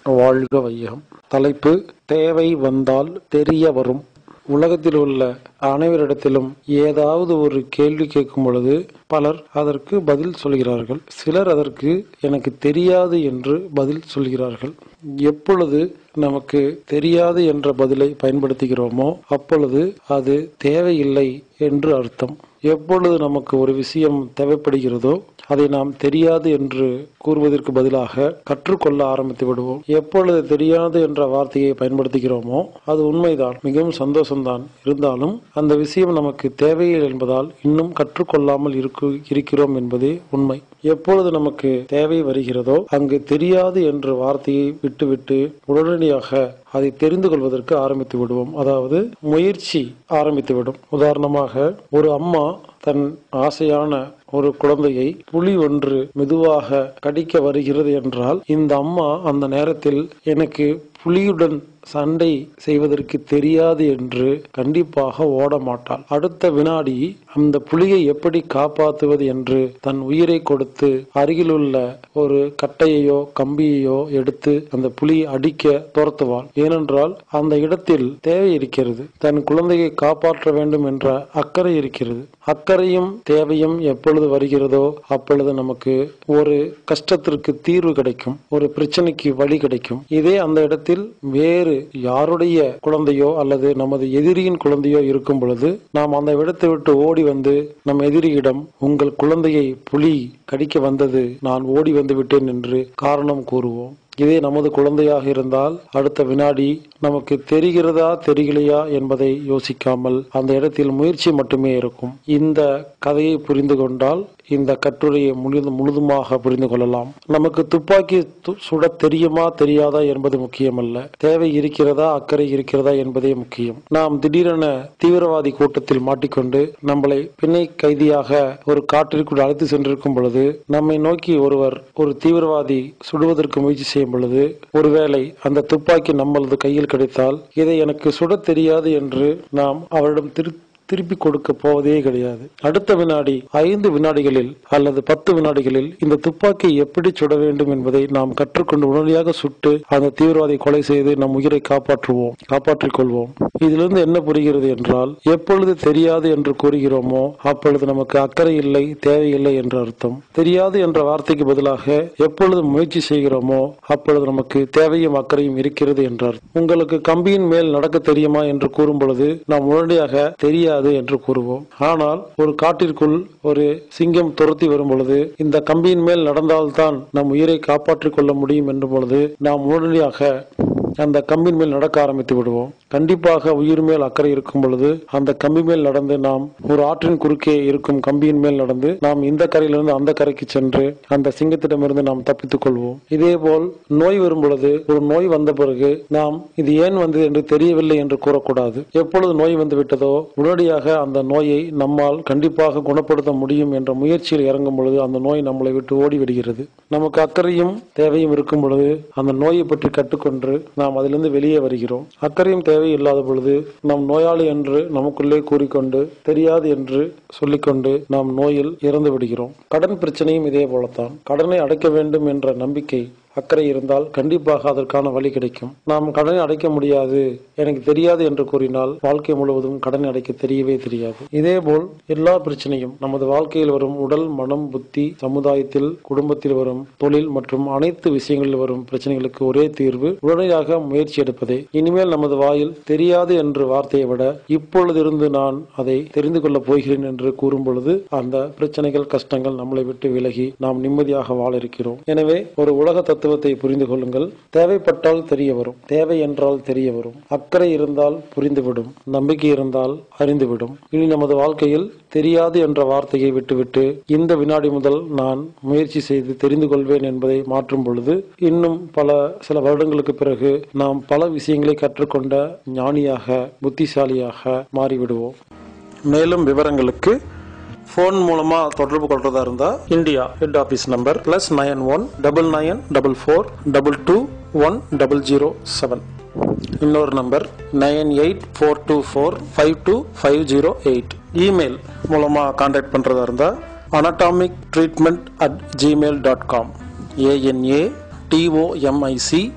வாழ்க வையகம் தலைப்பு தேவை வந்தால் தெரிய வரும் உலகத்தில் உள்ள அனைவரிடத்திலும் ஏதாவது ஒரு கேள்வி கேட்கும் பொழுது பலர் அதற்கு பதில் சொல்கிறார்கள் சிலர் அதற்கு எனக்கு தெரியாது என்று பதில் சொல்கிறார்கள் எப்பொழுது நமக்கு தெரியாது என்ற பதிலை பயன்படுத்துகிறோமோ அப்பொழுது அது தேவையில்லை என்று அர்த்தம் எப்பொழுது நமக்கு ஒரு விஷயம் தேவைப்படுகிறதோ அதை நாம் தெரியாது என்று கூறுவதற்கு பதிலாக கற்றுக்கொள்ள ஆரம்பித்து விடுவோம் எப்பொழுது தெரியாது என்ற வார்த்தையை பயன்படுத்துகிறோமோ அது உண்மைதான் மிகவும் சந்தோஷம்தான் இருந்தாலும் அந்த விஷயம் நமக்கு தேவையில்லை என்பதால் இன்னும் கற்றுக்கொள்ளாமல் இருக்கு இருக்கிறோம் என்பதே உண்மை எப்பொழுது நமக்கு தேவை வருகிறதோ அங்கு தெரியாது என்ற வார்த்தையை விட்டுவிட்டு உடனடியாக அதை தெரிந்து கொள்வதற்கு ஆரம்பித்து விடுவோம் அதாவது முயற்சி ஆரம்பித்து விடும் உதாரணமாக ஒரு அம்மா தன் ஆசையான ஒரு குழந்தையை புலி ஒன்று மெதுவாக கடிக்க வருகிறது என்றால் இந்த அம்மா அந்த நேரத்தில் எனக்கு புலியுடன் சண்டை செய்வதற்கு தெரியாது என்று கண்டிப்பாக ஓட மாட்டாள் அடுத்த வினாடி அந்த புலியை எப்படி காப்பாற்றுவது என்று தன் உயிரை கொடுத்து அருகிலுள்ள ஒரு கட்டையையோ கம்பியையோ எடுத்து அந்த புலியை அடிக்க துரத்துவாள் ஏனென்றால் அந்த இடத்தில் தேவை இருக்கிறது தன் குழந்தையை காப்பாற்ற வேண்டும் என்ற அக்கறை இருக்கிறது அக்கறையும் தேவையும் எப்பொழுது வருகிறதோ அப்பொழுது நமக்கு ஒரு கஷ்டத்திற்கு தீர்வு கிடைக்கும் ஒரு பிரச்சனைக்கு வழி கிடைக்கும் இதே அந்த இடத்தில் வேறு யாருடைய குழந்தையோ அல்லது நமது எதிரியின் குழந்தையோ இருக்கும் பொழுது நாம் அந்த இடத்தை விட்டு ஓடி வந்து நம் எதிரியிடம் உங்கள் குழந்தையை புலி கடிக்க வந்தது நான் ஓடி வந்து விட்டேன் என்று காரணம் கூறுவோம் இதே நமது குழந்தையாக இருந்தால் அடுத்த வினாடி நமக்கு தெரிகிறதா தெரியலையா என்பதை யோசிக்காமல் அந்த இடத்தில் முயற்சி மட்டுமே இருக்கும் இந்த கதையை புரிந்து கொண்டால் இந்த கட்டுரையை முழுது முழுதுமாக புரிந்து கொள்ளலாம் நமக்கு துப்பாக்கி து- சுட தெரியுமா தெரியாதா என்பது முக்கியமல்ல தேவை இருக்கிறதா அக்கறை இருக்கிறதா என்பதே முக்கியம் நாம் திடீரென தீவிரவாதி கூட்டத்தில் மாட்டிக்கொண்டு நம்மளை பிணை கைதியாக ஒரு காட்டிற்குள் அழைத்து சென்றிருக்கும் பொழுது நம்மை நோக்கி ஒருவர் ஒரு தீவிரவாதி சுடுவதற்கு முயற்சி செய்யும் பொழுது ஒருவேளை அந்த துப்பாக்கி நம்மளது கையில் கிடைத்தால் இதை எனக்கு சுடத் தெரியாது என்று நாம் அவரிடம் திரு திருப்பி கொடுக்க போவதே கிடையாது அடுத்த வினாடி ஐந்து வினாடிகளில் அல்லது பத்து வினாடிகளில் இந்த துப்பாக்கியை எப்படி சுட வேண்டும் என்பதை நாம் கற்றுக்கொண்டு உடனடியாக சுட்டு அந்த தீவிரவாதி கொலை செய்து நம் உயிரை காப்பாற்றுவோம் காப்பாற்றிக் கொள்வோம் இதிலிருந்து என்ன புரிகிறது என்றால் எப்பொழுது தெரியாது என்று கூறுகிறோமோ அப்பொழுது நமக்கு அக்கறை இல்லை தேவையில்லை என்று அர்த்தம் தெரியாது என்ற வார்த்தைக்கு பதிலாக எப்பொழுது முயற்சி செய்கிறோமோ அப்பொழுது நமக்கு தேவையும் அக்கறையும் இருக்கிறது என்றார் உங்களுக்கு கம்பியின் மேல் நடக்க தெரியுமா என்று கூறும் பொழுது நாம் உடனடியாக தெரியாது என்று கூறுவோம் ஆனால் ஒரு காட்டிற்குள் ஒரு சிங்கம் துரத்தி வரும் பொழுது இந்த கம்பியின் மேல் நடந்தால்தான் நம் உயிரை காப்பாற்றிக் கொள்ள முடியும் என்ற பொழுது நாம் உடனடியாக அந்த கம்பின் மேல் நடக்க ஆரம்பித்து விடுவோம் கண்டிப்பாக உயிர் மேல் அக்கறை இருக்கும் பொழுது அந்த கம்பி மேல் நடந்து நாம் ஒரு ஆற்றின் குறுக்கே இருக்கும் கம்பியின் மேல் நடந்து நாம் இந்த கரையிலிருந்து அந்த கரைக்கு சென்று அந்த சிங்கத்திடமிருந்து நாம் தப்பித்துக் கொள்வோம் இதேபோல் நோய் வரும் பொழுது ஒரு நோய் வந்த பிறகு நாம் இது ஏன் வந்தது என்று தெரியவில்லை என்று கூறக்கூடாது எப்பொழுது நோய் வந்து விட்டதோ உடனடியாக அந்த நோயை நம்மால் கண்டிப்பாக குணப்படுத்த முடியும் என்ற முயற்சியில் இறங்கும் பொழுது அந்த நோய் நம்மளை விட்டு ஓடிவிடுகிறது நமக்கு அக்கறையும் தேவையும் இருக்கும் பொழுது அந்த நோயை பற்றி கற்றுக்கொண்டு நாம் அதிலிருந்து வெளியே வருகிறோம் அக்கறையும் தேவை இல்லாத பொழுது நாம் நோயாளி என்று நமக்குள்ளே கூறிக்கொண்டு தெரியாது என்று சொல்லிக்கொண்டு நாம் நோயில் இறந்து விடுகிறோம் கடன் பிரச்சனையும் இதே போலத்தான் கடனை அடைக்க வேண்டும் என்ற நம்பிக்கை அக்கறை இருந்தால் கண்டிப்பாக அதற்கான வழி கிடைக்கும் நாம் கடனை அடைக்க முடியாது எனக்கு தெரியாது என்று கூறினால் வாழ்க்கை முழுவதும் கடனை அடைக்க தெரியவே தெரியாது இதேபோல் எல்லா பிரச்சனையும் நமது வாழ்க்கையில் வரும் உடல் மனம் புத்தி சமுதாயத்தில் குடும்பத்தில் வரும் தொழில் மற்றும் அனைத்து விஷயங்களில் வரும் பிரச்சனைகளுக்கு ஒரே தீர்வு உடனடியாக முயற்சி எடுப்பதே இனிமேல் நமது வாயில் தெரியாது என்ற வார்த்தையை விட இப்பொழுதிருந்து நான் அதை தெரிந்து கொள்ளப் போகிறேன் என்று கூறும் பொழுது அந்த பிரச்சனைகள் கஷ்டங்கள் நம்மளை விட்டு விலகி நாம் நிம்மதியாக வாழ இருக்கிறோம் எனவே ஒரு உலக தத்துவத்தை புரிந்து கொள்ளுங்கள் தேவைப்பட்டால் தெரிய வரும் தேவை என்றால் தெரிய வரும் அக்கறை இருந்தால் புரிந்துவிடும் நம்பிக்கை இருந்தால் அறிந்துவிடும் இனி நமது வாழ்க்கையில் தெரியாது என்ற வார்த்தையை விட்டுவிட்டு இந்த வினாடி முதல் நான் முயற்சி செய்து தெரிந்து கொள்வேன் என்பதை மாற்றும் பொழுது இன்னும் பல சில வருடங்களுக்கு பிறகு நாம் பல விஷயங்களை கற்றுக்கொண்ட ஞானியாக புத்திசாலியாக மாறிவிடுவோம் மேலும் விவரங்களுக்கு ஃபோன் மூலமா தொடர்பு கொள்றதா இருந்தா India head office number plus nine one double nine double four double two one double zero seven இன்னொரு number nine eight four two four five two five zero eight email மூலமா கான்டாக்ட் பண்றதா இருந்தா anatomic treatment at gmail.com A N A D O M I C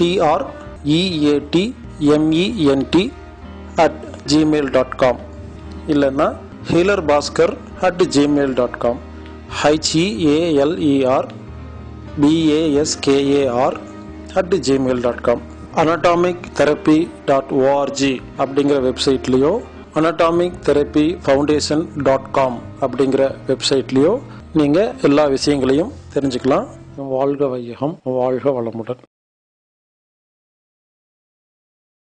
T R E A T M E N T at Gmail dot com இல்லைன்னா healer Bhaskar at Gmail dot com H E A L E R B A S K A R at Gmail dot com anatomic therapy dot O R G அப்படிங்கிற வெப்சைட்லேயோ anatomic therapy foundation dot com அப்படிங்கிற வெப்சைட்லேயோ நீங்கள் எல்லா விஷயங்களையும் தெரிஞ்சுக்கலாம் வாழ்க வையகம் வாழ்க வளமுடன்